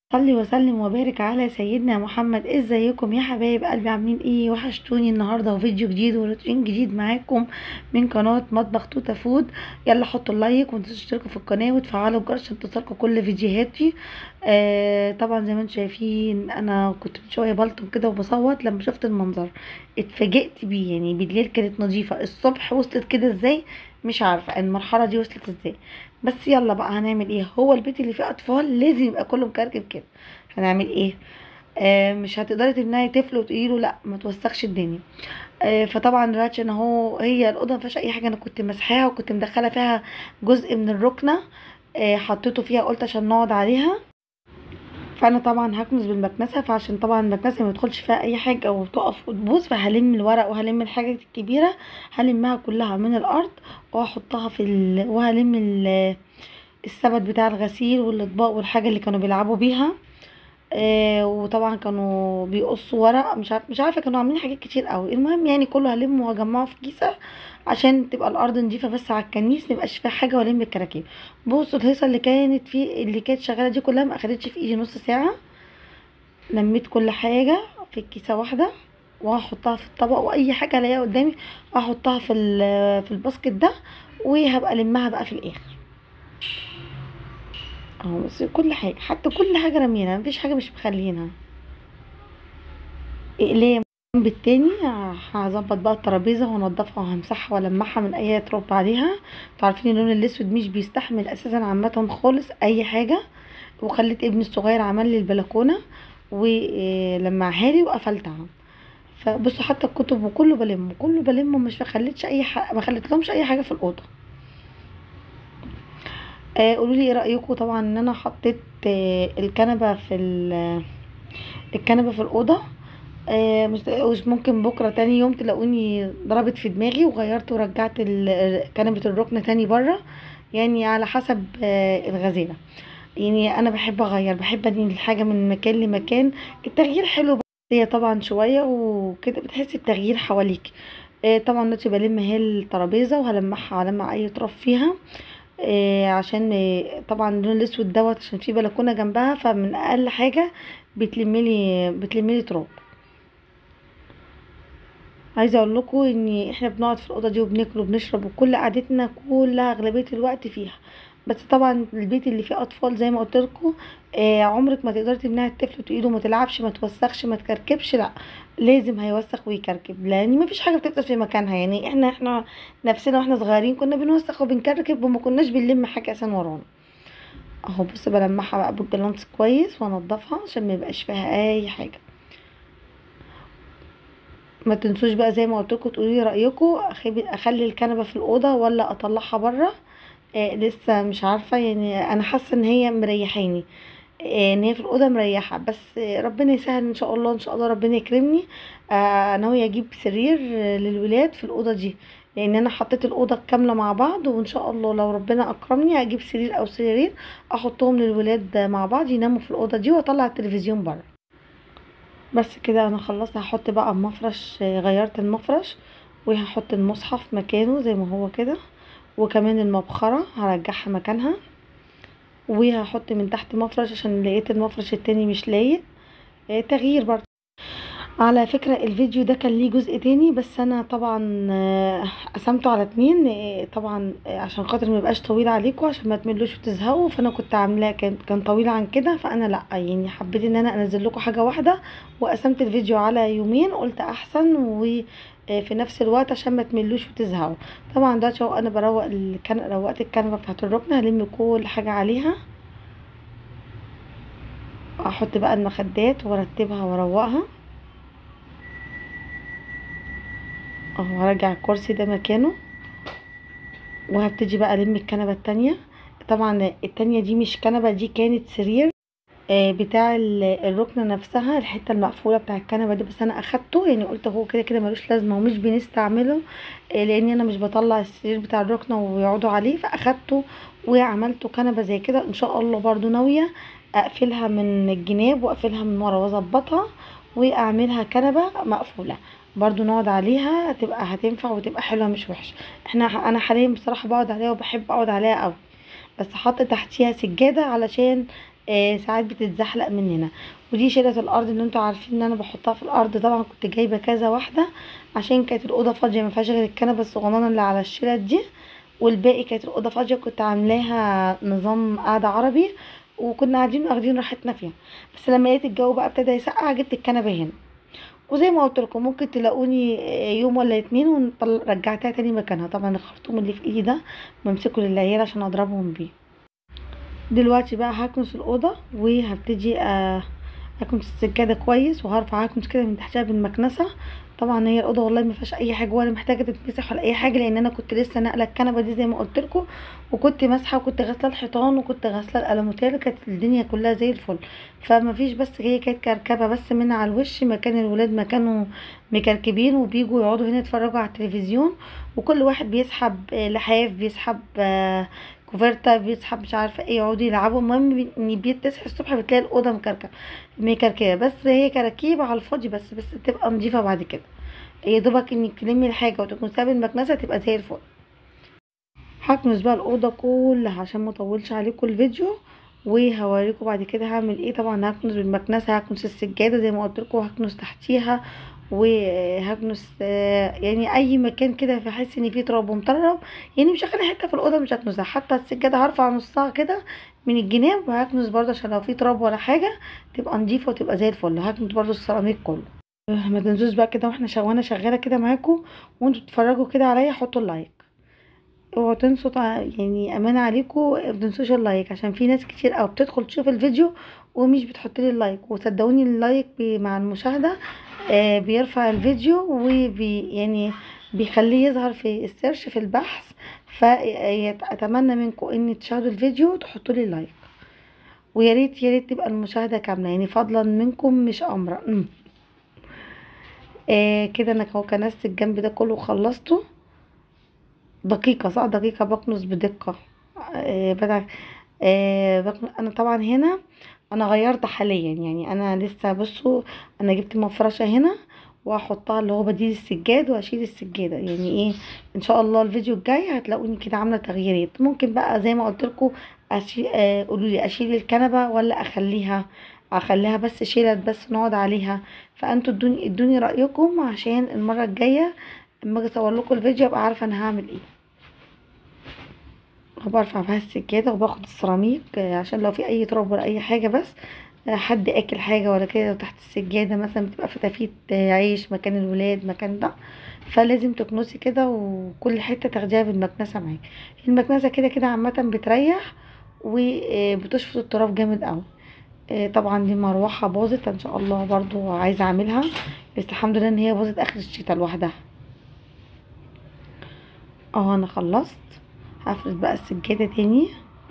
صلي وسلم وبارك على سيدنا محمد ازيكم يا حبايب قلبي عاملين ايه وحشتوني النهارده وفيديو جديد وروتين جديد معاكم من قناه مطبخ توتا فود يلا حطوا اللايك ومتنسوش تشتركوا في القناه وتفعلوا الجرس عشان توصلكوا كل فيديوهاتي آه طبعا زي ما انتم شايفين انا كنت من شويه بلطم كده وبصوت لما شفت المنظر اتفاجئت بيه يعني بالليل كانت نظيفه الصبح وصلت كده ازاي مش عارفه المرحله دي وصلت ازاي بس يلا بقى هنعمل ايه هو البيت اللي فيه اطفال لازم يبقى كله مكركب كده هنعمل ايه آه مش هتقدري تمنعي طفل وتقولي له لا ما توسخش الدنيا آه فطبعا دلوقتي انا هو هي الاوضه ما فيهاش اي حاجه انا كنت مسحاها وكنت مدخله فيها جزء من الركنه آه حطيته فيها قلت عشان نقعد عليها فانا طبعا هكنس بالمكنسه فعشان طبعا المكنسه ما يدخلش فيها اي حاجه وتقف وتبوظ فهلم الورق وهلم الحاجات الكبيره هلمها كلها من الارض وهحطها في ال... وهلم ال... السبت بتاع الغسيل والاطباق والحاجه اللي كانوا بيلعبوا بيها آه وطبعا كانوا بيقصوا ورق مش عارف مش عارفه كانوا عاملين حاجات كتير قوي المهم يعني كله هلمه وهجمعه في كيسه عشان تبقى الارض نضيفه بس على الكنيس ميبقاش فيها حاجه والم الكراكيب بصوا الهيصه اللي كانت في اللي كانت شغاله دي كلها ما اخدتش في ايدي نص ساعه لميت كل حاجه في كيسه واحده وهحطها في الطبق واي حاجه الاقيها قدامي هحطها في في الباسكت ده وهبقى المها بقى في الاخر اهو بس كل حاجه حتى كل حاجه رمينا مفيش حاجه مش مخلينها اقلام الجنب التاني هظبط بقى الترابيزه وانضفها وهمسحها والمعها من اي تراب عليها انتوا عارفين اللون الاسود مش بيستحمل اساسا عامه خالص اي حاجه وخليت ابني الصغير عمل لي البلكونه ولمعها لي وقفلتها فبصوا حتى الكتب وكله بلمه كله بلمه مش خليتش اي حاجه ما خليت لهمش اي حاجه في الاوضه آه قولوا لي ايه رايكم طبعا ان انا حطيت آه الكنبه في الكنبه في الاوضه آه مش ممكن بكره تاني يوم تلاقوني ضربت في دماغي وغيرت ورجعت كنبه الركن تاني بره يعني على حسب آه الغزاله يعني انا بحب اغير بحب انقل الحاجه من مكان لمكان التغيير حلو هي طبعا شويه وكده بتحسي بتغيير حواليك آه طبعا دلوقتي بلم هي الترابيزه وهلمعها هلمع اي تراب فيها آه عشان آه طبعا اللون الاسود دوت عشان في بلكونه جنبها فمن اقل حاجه بتلملي بتلملي تراب عايزه اقول لكم ان احنا بنقعد في الاوضه دي وبناكل وبنشرب وكل قعدتنا كلها اغلبيه الوقت فيها بس طبعا البيت اللي فيه اطفال زي ما قلت لكم آه عمرك ما تقدري تمنعي الطفل تقيله ما تلعبش ما توسخش ما تكركبش لا لازم هيوسخ ويكركب لان ما فيش حاجه بتفضل في مكانها يعني احنا احنا نفسنا واحنا صغيرين كنا بنوسخ وبنكركب وما كناش بنلم حاجه اساسا ورانا اهو بص بلمعها بقى بالجلانس كويس وانضفها عشان ما يبقاش فيها اي حاجه ما تنسوش بقى زي ما قلت لكم تقولوا لي رايكم اخلي الكنبه في الاوضه ولا اطلعها بره آه لسه مش عارفه يعني انا حاسه ان هي مريحاني آه ان هي في الاوضه مريحه بس آه ربنا يسهل ان شاء الله ان شاء الله ربنا يكرمني آه ناويه اجيب سرير للولاد في الاوضه دي لان انا حطيت الاوضه كامله مع بعض وان شاء الله لو ربنا اكرمني هجيب سرير او سريرين احطهم للولاد مع بعض يناموا في الاوضه دي واطلع التلفزيون بره بس كده انا خلصت هحط بقى المفرش غيرت المفرش وهحط المصحف مكانه زي ما هو كده وكمان المبخرة هرجعها مكانها وهحط من تحت مفرش عشان لقيت المفرش التاني مش لايق اه تغيير برضه على فكرة الفيديو ده كان ليه جزء تاني بس انا طبعا قسمته على اتنين طبعا عشان خاطر ميبقاش طويل عليكم عشان ما تملوش وتزهقوا فانا كنت عاملاه كان كان طويل عن كده فانا لا يعني حبيت ان انا انزل لكم حاجة واحدة وقسمت الفيديو على يومين قلت احسن و في نفس الوقت عشان ما تملوش وتزهقوا طبعا دلوقتي اهو انا بروق الكن... روقت الكنبه بتاعت الركن هلم كل حاجه عليها احط بقى المخدات وارتبها واروقها اهو هرجع الكرسي ده مكانه وهبتدي بقى الم الكنبه التانية طبعا التانية دي مش كنبه دي كانت سرير بتاع الركنه نفسها الحته المقفوله بتاع الكنبه دي بس انا اخدته يعني قلت هو كده كده ملوش لازمه ومش بنستعمله لان انا مش بطلع السرير بتاع الركنه ويقعدوا عليه فاخدته وعملته كنبه زي كده ان شاء الله برضو ناويه اقفلها من الجناب واقفلها من ورا واظبطها واعملها كنبه مقفوله برضو نقعد عليها تبقى هتنفع وتبقى حلوه مش وحشه احنا انا حاليا بصراحه بقعد عليها وبحب اقعد عليها قوي بس حاطه تحتيها سجاده علشان آه ساعات بتتزحلق مننا ودي شيلة الارض اللي انتوا عارفين ان انا بحطها في الارض طبعا كنت جايبه كذا واحده عشان كانت الاوضه فاضيه ما فيهاش غير الكنبه الصغننه اللي على الشيلة دي والباقي كانت الاوضه فاضيه كنت عاملاها نظام قعده عربي وكنا قاعدين واخدين راحتنا فيها بس لما لقيت الجو بقى ابتدى يسقع جبت الكنبه هنا وزي ما قلت لكم ممكن تلاقوني يوم ولا اتنين ورجعتها تاني مكانها طبعا الخرطوم اللي في ايدي ده بمسكه للعيال عشان اضربهم بيه دلوقتي بقى هكنس الاوضه وهبتدي آه، اكنس السجاده كويس وهرفع اكنس كده من تحتها بالمكنسه طبعا هي الاوضه والله ما فيهاش اي حاجه ولا محتاجه تتمسح ولا اي حاجه لان انا كنت لسه ناقله الكنبه دي زي ما قلت لكم وكنت ماسحه وكنت غاسله الحيطان وكنت غاسله الالوميتال كانت الدنيا كلها زي الفل فما فيش بس هي كانت كركبه بس من على الوش مكان الولاد ما كانوا مكركبين وبيجوا يقعدوا هنا يتفرجوا على التلفزيون وكل واحد بيسحب آه، لحاف بيسحب آه، كوفرتا بيسحب مش عارفه ايه يقعدوا يلعبوا المهم بي- ان بتصحي الصبح بتلاقي الاوضه مكركبه مكركبه بس هي كراكيب على الفاضي بس بس تبقى نظيفه بعد كده يا دوبك انك تلمي الحاجه وتكون ساب المكنسه تبقى زي الفل هكنس بقى الاوضه كلها عشان ما اطولش عليكم الفيديو وهوريكم بعد كده هعمل ايه طبعا هكنس بالمكنسه هكنس السجاده زي ما قلت لكم هكنس تحتيها وهكنس آه، يعني اي مكان كده بحس ان فيه تراب ومطرب يعني مش هخلي حته في الاوضه مش هكنسها حتى السجاده هرفع نصها كده من الجناب وهكنس برضه عشان لو في تراب ولا حاجه تبقى نضيفه وتبقى زي الفل هكنس برضه السيراميك كله ما تنسوش بقى كده واحنا شغ... وانا شغاله كده معاكم وانتوا بتتفرجوا كده عليا حطوا اللايك اوعوا تنسوا تع- يعني امانه عليكم ما تنسوش اللايك عشان في ناس كتير قوي بتدخل تشوف الفيديو ومش بتحط لي اللايك وصدقوني اللايك بي مع المشاهده آه بيرفع الفيديو وبي يعني بيخليه يظهر في السيرش في البحث فاتمنى منكم ان تشاهدوا الفيديو وتحطوا لي اللايك ويا ريت يا ريت تبقى المشاهده كامله يعني فضلا منكم مش امرا أمم. آه كده انا اهو كنست الجنب ده كله وخلصته دقيقة صح دقيقة بكنس بدقة آه بدأ آه بكنس انا طبعا هنا انا غيرت حاليا يعني انا لسه بصوا انا جبت مفرشة هنا واحطها اللي هو بديل السجاد واشيل السجادة يعني ايه ان شاء الله الفيديو الجاي هتلاقوني كده عاملة تغييرات ممكن بقى زي ما قلت لكم أشيل آه قولوا لي اشيل الكنبة ولا اخليها اخليها بس شيلت بس نقعد عليها فانتوا ادوني ادوني رايكم عشان المره الجايه اما اجي اصور لكم الفيديو ابقى عارفه انا هعمل ايه برفع بها السجاده وباخد السيراميك آه، عشان لو في اي تراب ولا اي حاجه بس آه، حد اكل حاجه ولا كده تحت السجاده مثلا بتبقى فتافيت آه، عيش مكان الولاد مكان ده فلازم تكنسي كده وكل حته تاخديها بالمكنسه معاك المكنسه كده كده عامه بتريح وبتشفط التراب جامد قوي آه، طبعا دي مروحه باظت ان شاء الله برضو عايزه اعملها بس الحمد لله ان هي باظت اخر الشتاء لوحدها اه انا خلصت هفرد بقى السجاده تاني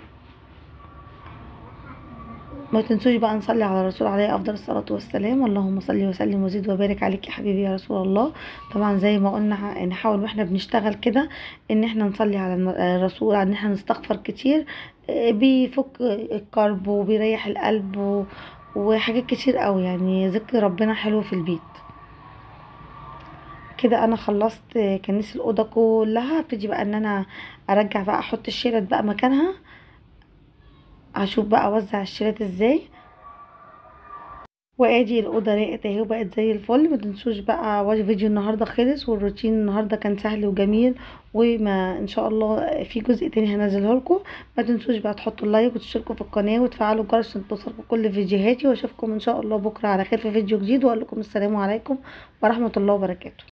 ما تنسوش بقى نصلي على الرسول عليه افضل الصلاه والسلام اللهم صل وسلم وزد وبارك عليك يا حبيبي يا رسول الله طبعا زي ما قلنا ح- نحاول واحنا بنشتغل كده ان احنا نصلي على الم- الرسول ان احنا نستغفر كتير آه، بيفك الكرب وبيريح القلب و... وحاجات كتير قوي يعني ذكر ربنا حلو في البيت كده انا خلصت كنيس الاوضه كلها ابتدي بقى ان انا ارجع بقى احط الشيلات بقى مكانها هشوف بقى اوزع الشيلات ازاي وادي الاوضه راقت اهي وبقت زي الفل ما تنسوش بقى واجي فيديو النهارده خلص والروتين النهارده كان سهل وجميل وما ان شاء الله في جزء تاني هنزله لكم ما تنسوش بقى تحطوا اللايك وتشتركوا في القناه وتفعلوا الجرس عشان توصلكم كل فيديوهاتي واشوفكم ان شاء الله بكره على خير في فيديو جديد واقول لكم السلام عليكم ورحمه الله وبركاته